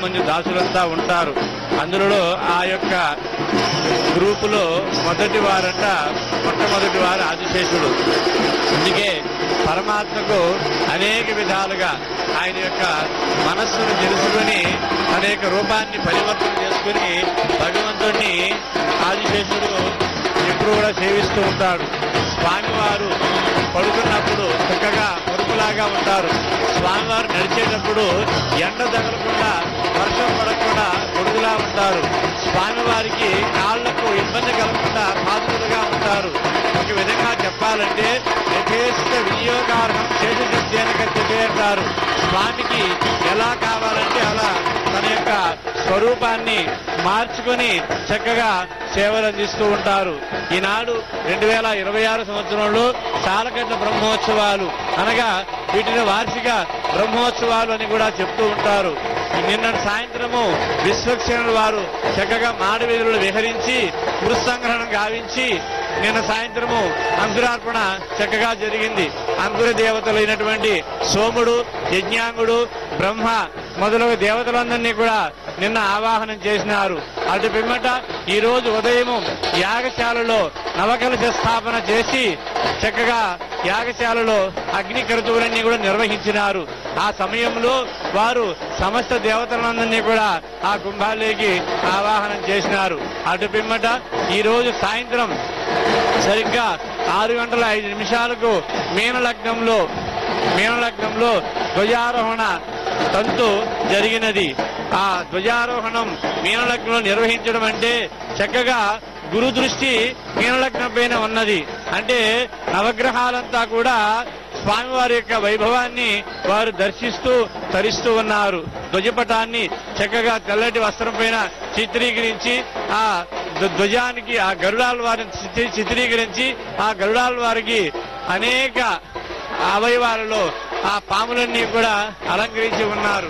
మంది దాసులంతా ఉంటారు అందులో ఆ యొక్క గ్రూపులో మొదటి వారంట మొట్టమొదటి వారు ఆదిశేషుడు అందుకే పరమాత్మకు అనేక విధాలుగా ఆయన యొక్క మనస్సును తెలుసుకుని అనేక రూపాన్ని పరివర్తన చేసుకుని భగవంతుణ్ణి ఆదిశేషుడు ఎప్పుడు కూడా సేవిస్తూ ఉంటాడు స్వామివారు పడుకున్నప్పుడు చక్కగా పరుపులాగా ఉంటారు స్వామివారు నడిచేటప్పుడు ఎండ తగలకుండా వర్షం పడకుండా గొడుగులా ఉంటారు స్వామివారికి కాళ్లకు ఇబ్బంది కలగకుండా పాత్రులుగా ఉంటారు ఒక విధంగా చెప్పాలంటే యథేష్ట వినియోగార్హం శేషశబ్దేన కచ్చితే అంటారు స్వామికి ఎలా కావాలంటే అలా తన యొక్క స్వరూపాన్ని మార్చుకొని చక్కగా సేవలు అందిస్తూ ఉంటారు ఈనాడు రెండు వేల ఇరవై ఆరు సంవత్సరంలో చాలకట్ల బ్రహ్మోత్సవాలు అనగా వీటిని వార్షిక బ్రహ్మోత్సవాలు అని కూడా చెప్తూ ఉంటారు నిన్న సాయంత్రము విశ్వక్షణుల వారు చక్కగా మాడి వీధులు విహరించి మృత్సంగ్రహణం గావించి నిన్న సాయంత్రము అంకురార్పణ చక్కగా జరిగింది అంకుర దేవతలైనటువంటి సోముడు యజ్ఞాంగుడు బ్రహ్మ మొదలగు దేవతలందరినీ కూడా నిన్న ఆవాహనం చేసినారు అటు పిమ్మట ఈ రోజు ఉదయము యాగశాలలో నవకలశ స్థాపన చేసి చక్కగా యాగశాలలో అగ్ని కరుతువులన్నీ కూడా నిర్వహించినారు ఆ సమయంలో వారు సమస్త దేవతలందరినీ కూడా ఆ కుంభాలేకి ఆవాహనం చేసినారు అటు పిమ్మట ఈ రోజు సాయంత్రం సరిగ్గా ఆరు గంటల ఐదు నిమిషాలకు మీనలగ్నంలో మీనలగ్నంలో ధ్వజారోహణ తంతు జరిగినది ఆ ధ్వజారోహణం మీనలగ్నంలో నిర్వహించడం అంటే చక్కగా గురు దృష్టి మీనలగ్నం పైన ఉన్నది అంటే నవగ్రహాలంతా కూడా స్వామివారి యొక్క వైభవాన్ని వారు దర్శిస్తూ తరిస్తూ ఉన్నారు ధ్వజపటాన్ని చక్కగా తెల్లటి వస్త్రం పైన చిత్రీకరించి ఆ ధ్వ- ధ్వజానికి ఆ గరుడాల వారిని చిత్రీ- చిత్రీకరించి ఆ గరుడాల వారికి అనేక అవయవాలలో ఆ పాములన్నీ కూడా అలంకరించి ఉన్నారు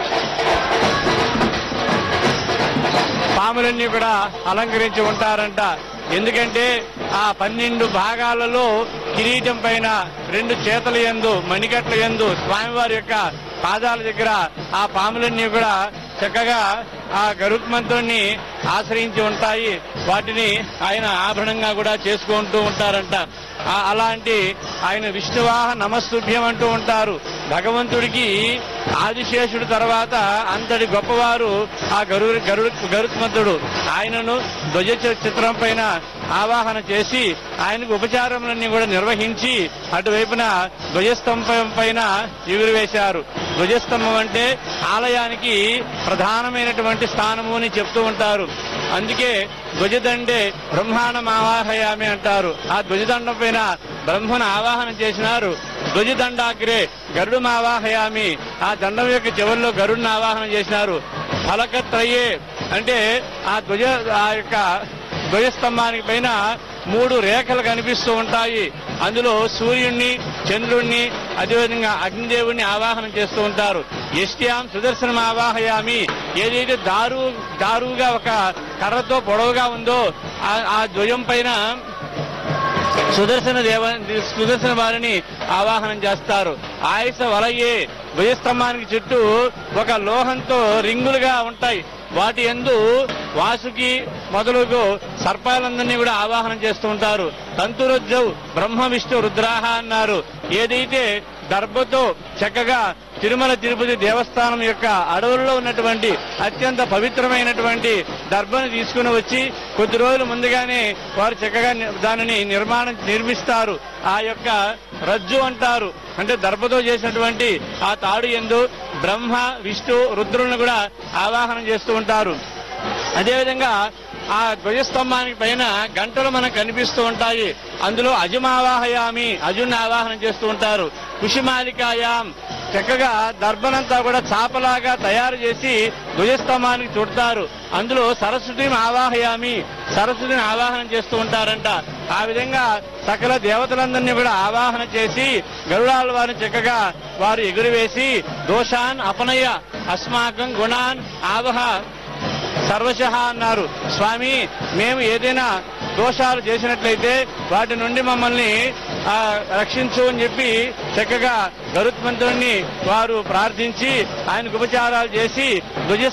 పాములన్నీ కూడా అలంకరించి ఉంటారంట ఎందుకంటే ఆ పన్నెండు భాగాలలో కిరీటం పైన రెండు చేతుల యందు మణికట్ల యందు స్వామివారి యొక్క పాదాల దగ్గర ఆ పాములన్నీ కూడా చక్కగా ఆ గరుత్మంతుణ్ణి ఆశ్రయించి ఉంటాయి వాటిని ఆయన ఆభరణంగా కూడా చేసుకుంటూ ఉంటారంట ఆ- అలాంటి ఆయన విష్ణువాహ నమస్తుభ్యం అంటూ ఉంటారు భగవంతుడికి ఆదిశేషుడు తర్వాత అంతటి గొప్పవారు ఆ గరు గరుడు గరుత్మంతుడు ఆయనను ధ్వజ చి- చిత్రం పైన ఆవాహన చేసి ఆయనకు ఉపచారములన్నీ కూడా నిర్వహించి అటువైపున ధ్వజస్తంభం పైన ఎగురువేశారు ధ్వజస్తంభం అంటే ఆలయానికి ప్రధానమైనటువంటి స్థానము అని చెప్తూ ఉంటారు అందుకే ధ్వజదండే బ్రహ్మాండం ఆవాహయామి అంటారు ఆ ధ్వజదండం పైన బ్రహ్మను ఆవాహన చేసినారు ధ్వజదండాగ్రే గరుడు ఆవాహయామి ఆ దండం యొక్క చివరిలో గరుడిని ఆవాహన చేసినారు ఫలకత్రయే అంటే ఆ ధ్వజ ఆ యొక్క ధ్వజస్తంభానికి పైన మూడు రేఖలు కనిపిస్తూ ఉంటాయి అందులో సూర్యుణ్ణి చంద్రుణ్ణి అదేవిధంగా అగ్నిదేవుణ్ణి ఆవాహనం చేస్తూ ఉంటారు ఎస్టియాం సుదర్శనం ఆవాహయామి ఏదైతే దారు దారుగా ఒక కర్రతో పొడవుగా ఉందో ఆ- ఆ ధ్వజం పైన సుదర్శన దేవ సుదర్శన వారిని ఆవాహనం చేస్తారు ఆయుస వలయే ధ్వజస్తంభానికి చుట్టూ ఒక లోహంతో రింగులుగా ఉంటాయి వాటి ఎందు వాసుకి మొదలుగు సర్పాలందరినీ కూడా ఆవాహనం చేస్తూ ఉంటారు తంతురుజ్జవు బ్రహ్మ విష్ణు రుద్రాహ అన్నారు ఏదైతే దర్భతో చక్కగా తిరుమల తిరుపతి దేవస్థానం యొక్క అడవుల్లో ఉన్నటువంటి అత్యంత పవిత్రమైనటువంటి దర్భను తీసుకుని వచ్చి కొద్ది రోజుల ముందుగానే వారు చక్కగా ని- దానిని నిర్మాణం నిర్మిస్తారు ఆ యొక్క రజ్జు అంటారు అంటే దర్భతో చేసినటువంటి ఆ తాడు ఎందు బ్రహ్మ విష్ణు రుద్రులను కూడా ఆవాహనం చేస్తూ ఉంటారు అదేవిధంగా ఆ ధ్వజస్తంభానికి పైన గంటలు మనకు కనిపిస్తూ ఉంటాయి అందులో అజమావాహయామి అజున్ ఆవాహనం చేస్తూ ఉంటారు కుషిమాలికాయాం చక్కగా దర్భనంతా కూడా చాపలాగా తయారు చేసి ధ్వజస్తంభానికి చుడతారు అందులో సరస్వతిని ఆవాహయామి సరస్వతిని ఆవాహనం చేస్తూ ఉంటారంట ఆ విధంగా సకల దేవతలందరినీ కూడా ఆవాహన చేసి గరుడాల వారిని చక్కగా వారు ఎగురువేసి దోషాన్ అపనయ అస్మాకం గుణాన్ ఆవహ సర్వశ అన్నారు స్వామి మేము ఏదైనా దోషాలు చేసినట్లయితే వాటి నుండి మమ్మల్ని ఆ, రక్షించు అని చెప్పి చక్కగా గరుత్మంతుడిని వారు ప్రార్థించి ఆయనకు ఉపచారాలు చేసి ధ్వజ